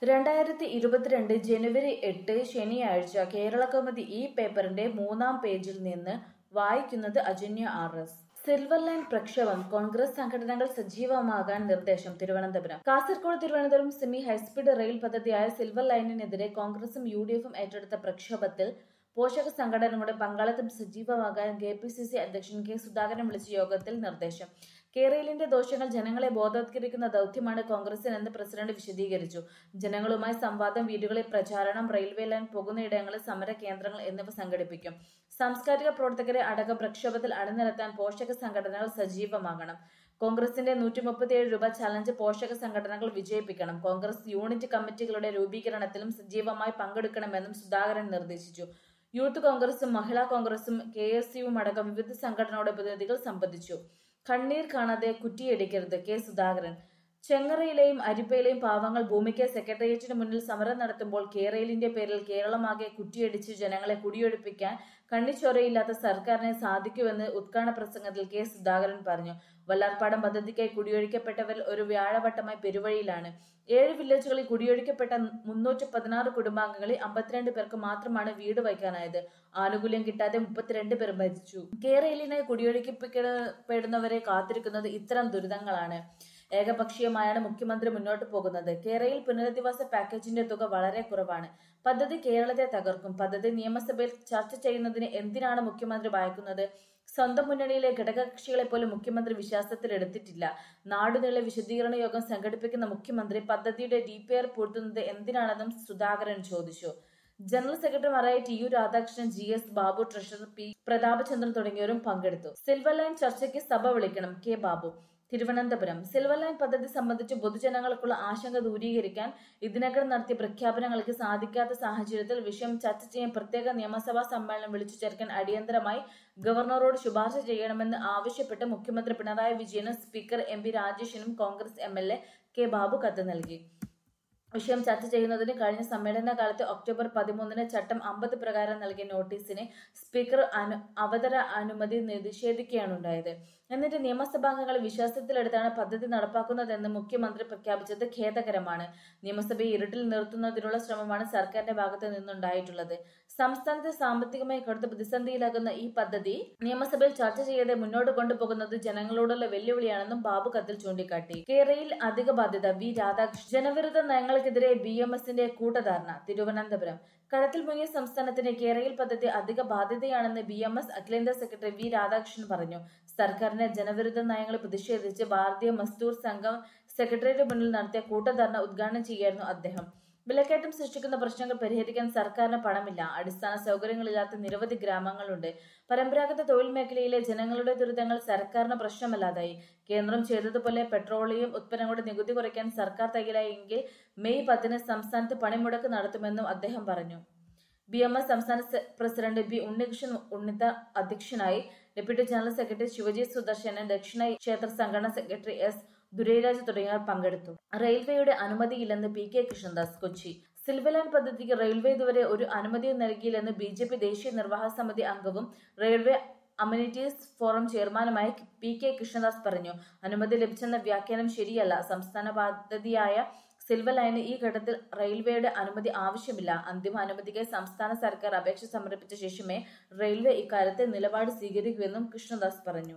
രണ്ടായിരത്തി ഇരുപത്തിരണ്ട് ജനുവരി എട്ട് ശനിയാഴ്ച കേരളകൗമുദി ഈ പേപ്പറിന്റെ മൂന്നാം പേജിൽ നിന്ന് വായിക്കുന്നത് Ajanya R S silver line പ്രക്ഷോഭം കോൺഗ്രസ് സംഘടനകൾ സജീവമാകാൻ നിർദ്ദേശം Thiruvananthapuram Kasaragod Thiruvananthapuram semi high speed rail പദ്ധതിയായ സിൽവർ ലൈനിനെതിരെ കോൺഗ്രസും യു ഡി എഫും ഏറ്റെടുത്ത പ്രക്ഷോഭത്തിൽ പോഷക സംഘടനകളുടെ പങ്കാളിത്തം സജീവമാകാൻ കെ പി സി സി അധ്യക്ഷൻ കെ സുധാകരൻ വിളിച്ച യോഗത്തിൽ നിർദ്ദേശം കേരളിന്റെ ദോഷങ്ങൾ ജനങ്ങളെ ബോധവത്കരിക്കുന്ന ദൗത്യമാണ് കോൺഗ്രസിനെന്ന് പ്രസിഡന്റ് വിശദീകരിച്ചു ജനങ്ങളുമായി സംവാദം വീടുകളിൽ പ്രചാരണം റെയിൽവേ ലൈൻ പോകുന്നയിടങ്ങളിൽ സമര കേന്ദ്രങ്ങൾ എന്നിവ സംഘടിപ്പിക്കും സാംസ്കാരിക പ്രവർത്തകരെ അടക്കം പ്രക്ഷോഭത്തിൽ അണിനിരത്താൻ പോഷക സംഘടനകൾ സജീവമാകണം കോൺഗ്രസിന്റെ നൂറ്റി മുപ്പത്തിയേഴ് രൂപ ചലഞ്ച് പോഷക സംഘടനകൾ വിജയിപ്പിക്കണം കോൺഗ്രസ് യൂണിറ്റ് കമ്മിറ്റികളുടെ രൂപീകരണത്തിലും സജീവമായി പങ്കെടുക്കണമെന്നും സുധാകരൻ നിർദ്ദേശിച്ചു യൂത്ത് കോൺഗ്രസും മഹിളാ കോൺഗ്രസും കെ എസ് യുവും അടക്കം വിവിധ സംഘടനകളുടെ പ്രതിനിധികൾ സംബന്ധിച്ചു കണ്ണീർ കാണാതെ കുറ്റിയടിക്കരുത് കെ സുധാകരൻ ചെങ്ങറയിലെയും അരിപ്പയിലെയും പാവങ്ങൾ ഭൂമിക്ക് സെക്രട്ടേറിയറ്റിന് മുന്നിൽ സമരം നടത്തുമ്പോൾ കേരളിന്റെ പേരിൽ കേരളമാകെ കുറ്റിയടിച്ച് ജനങ്ങളെ കുടിയൊഴിപ്പിക്കാൻ കണ്ണിച്ചോരയില്ലാത്ത സർക്കാരിനെ സാധിക്കുമെന്ന് ഉദ്ഘാടന പ്രസംഗത്തിൽ കെ സുധാകരൻ പറഞ്ഞു വല്ലാർപ്പാടം പദ്ധതിക്കായി കുടിയൊഴിക്കപ്പെട്ടവരിൽ ഒരു വ്യാഴവട്ടമായി പെരുവഴിയിലാണ് ഏഴ് വില്ലേജുകളിൽ കുടിയൊഴിക്കപ്പെട്ട മുന്നൂറ്റി പതിനാറ് കുടുംബാംഗങ്ങളിൽ അമ്പത്തിരണ്ട് പേർക്ക് മാത്രമാണ് വീട് വയ്ക്കാനായത് ആനുകൂല്യം കിട്ടാതെ മുപ്പത്തിരണ്ട് പേർ മരിച്ചു കേരളിനായി കുടിയൊഴിക്കപ്പെടുന്നവരെ കാത്തിരിക്കുന്നത് ഇത്തരം ദുരിതങ്ങളാണ് ഏകപക്ഷീയമായാണ് മുഖ്യമന്ത്രി മുന്നോട്ട് പോകുന്നത് കേരളയിൽ പുനരധിവാസ പാക്കേജിന്റെ തുക വളരെ കുറവാണ് പദ്ധതി കേരളത്തെ തകർക്കും പദ്ധതി നിയമസഭയിൽ ചർച്ച ചെയ്യുന്നതിന് എന്തിനാണ് മുഖ്യമന്ത്രി ഭയക്കുന്നത് സ്വന്തം മുന്നണിയിലെ ഘടകകക്ഷികളെ പോലും മുഖ്യമന്ത്രി വിശ്വാസത്തിലെടുത്തിട്ടില്ല നാടുനീളെ വിശദീകരണ യോഗം സംഘടിപ്പിക്കുന്ന മുഖ്യമന്ത്രി പദ്ധതിയുടെ ഡി പി ആർ പൂർത്തുന്നത് എന്തിനാണെന്നും സുധാകരൻ ചോദിച്ചു ജനറൽ സെക്രട്ടറിമാരായ T U Radhakrishnan G S Babu treasurer P Prathapachandran തുടങ്ങിയവരും പങ്കെടുത്തു സിൽവർ ലൈൻ ചർച്ചയ്ക്ക് സഭ വിളിക്കണം K Babu Thiruvananthapuram silver line പദ്ധതി സംബന്ധിച്ച് പൊതുജനങ്ങൾക്കുള്ള ആശങ്ക ദൂരീകരിക്കാൻ ഇതിനകം നടത്തിയ പ്രഖ്യാപനങ്ങൾക്ക് സാധിക്കാത്ത സാഹചര്യത്തിൽ വിഷയം ചർച്ച ചെയ്യാൻ പ്രത്യേക നിയമസഭാ സമ്മേളനം വിളിച്ചു ചേർക്കാൻ അടിയന്തരമായി ഗവർണറോട് ശുപാർശ ചെയ്യണമെന്ന് ആവശ്യപ്പെട്ട് മുഖ്യമന്ത്രി പിണറായി വിജയനും സ്പീക്കർ എം പി രാജേഷിനും Congress M L A K Babu കത്ത് നൽകി വിഷയം ചർച്ച ചെയ്യുന്നതിന് കഴിഞ്ഞ സമ്മേളന കാലത്ത് ഒക്ടോബർ പതിമൂന്നിന് ചട്ടം അമ്പത് പ്രകാരം നൽകിയ നോട്ടീസിന് സ്പീക്കർ അനു അവതര അനുമതി നിഷേധിക്കുകയാണുണ്ടായത് എന്നിട്ട് നിയമസഭാംഗങ്ങളെ വിശ്വാസത്തിലെടുത്താണ് പദ്ധതി നടപ്പാക്കുന്നതെന്ന് മുഖ്യമന്ത്രി പ്രഖ്യാപിച്ചത് ഖേദകരമാണ് നിയമസഭയെ ഇരുട്ടിൽ നിർത്തുന്നതിനുള്ള ശ്രമമാണ് സർക്കാരിന്റെ ഭാഗത്ത് നിന്നുണ്ടായിട്ടുള്ളത് സംസ്ഥാനത്തെ സാമ്പത്തികമായി കടുത്ത പ്രതിസന്ധിയിലാകുന്ന ഈ പദ്ധതി നിയമസഭയിൽ ചർച്ച ചെയ്യാതെ മുന്നോട്ട് കൊണ്ടുപോകുന്നത് ജനങ്ങളോടുള്ള വെല്ലുവിളിയാണെന്നും ബാബു കത്തിൽ ചൂണ്ടിക്കാട്ടി കേരളയിൽ അധിക ബാധ്യത വി രാധാകൃഷ്ണൻ ജനവിരുദ്ധ നയങ്ങൾക്കെതിരെ ബി എം എസിന്റെ കൂട്ടധാരണ തിരുവനന്തപുരം കടത്തിൽ മുങ്ങിയ സംസ്ഥാനത്തിന് കേരളയിൽ പദ്ധതി അധിക ബാധ്യതയാണെന്ന് ബി എം എസ് അഖിലേന്ത്യാ സെക്രട്ടറി വി രാധാകൃഷ്ണൻ പറഞ്ഞു സർക്കാരിന്റെ ജനവിരുദ്ധ നയങ്ങൾ പ്രതിഷേധിച്ച് ഭാരതീയ മസ്ദൂർ സംഘം സെക്രട്ടേറിയറ്റ് മുന്നിൽ നടത്തിയ കൂട്ടധാരണ ഉദ്ഘാടനം ചെയ്യായിരുന്നു അദ്ദേഹം വിലക്കയറ്റം സൃഷ്ടിക്കുന്ന പ്രശ്നങ്ങൾ പരിഹരിക്കാൻ സർക്കാരിന് പണമില്ല അടിസ്ഥാന സൗകര്യങ്ങളില്ലാത്ത നിരവധി ഗ്രാമങ്ങളുണ്ട് പരമ്പരാഗത തൊഴിൽ മേഖലയിലെ ജനങ്ങളുടെ ദുരിതങ്ങൾ സർക്കാരിന് പ്രശ്നമല്ലാതായി കേന്ദ്രം ചെയ്തതുപോലെ പെട്രോളിയം ഉത്പന്നങ്ങളുടെ നികുതി കുറയ്ക്കാൻ സർക്കാർ തയ്യാറായെങ്കിൽ മെയ് പത്തിന് സംസ്ഥാനത്ത് പണിമുടക്ക് നടത്തുമെന്നും അദ്ദേഹം പറഞ്ഞു ബി എം എസ് സംസ്ഥാന പ്രസിഡന്റ് ബി ഉണ്ണികൃഷ്ണൻ ഉണ്ണിത്ത അധ്യക്ഷനായി deputy general secretary Sivaji Sudarsanan ദക്ഷിണ ക്ഷേത്ര സംഘടനാ സെക്രട്ടറി എസ് ദുരൈരാജ് തുടങ്ങിയവർ പങ്കെടുത്തു റെയിൽവേയുടെ അനുമതിയില്ലെന്ന് P K Krishnadas Kochi silver line പദ്ധതിക്ക് റെയിൽവേ ഇതുവരെ ഒരു അനുമതിയും നൽകിയില്ലെന്ന് ബി ജെ പി ദേശീയ നിർവാഹക സമിതി അംഗവും റെയിൽവേ അമ്യൂണിറ്റീസ് ഫോറം ചെയർമാനുമായ പി കെ കൃഷ്ണദാസ് പറഞ്ഞു അനുമതി ലഭിച്ചെന്ന വ്യാഖ്യാനം ശരിയല്ല സംസ്ഥാന പദ്ധതിയായ സിൽവർ ലൈന് ഈ ഘട്ടത്തിൽ റെയിൽവേയുടെ അനുമതി ആവശ്യമില്ല അന്തിമ അനുമതിക്കായി സംസ്ഥാന സർക്കാർ അപേക്ഷ സമർപ്പിച്ച ശേഷമേ റെയിൽവേ ഇക്കാര്യത്തിൽ നിലപാട് സ്വീകരിക്കൂ എന്നും കൃഷ്ണദാസ് പറഞ്ഞു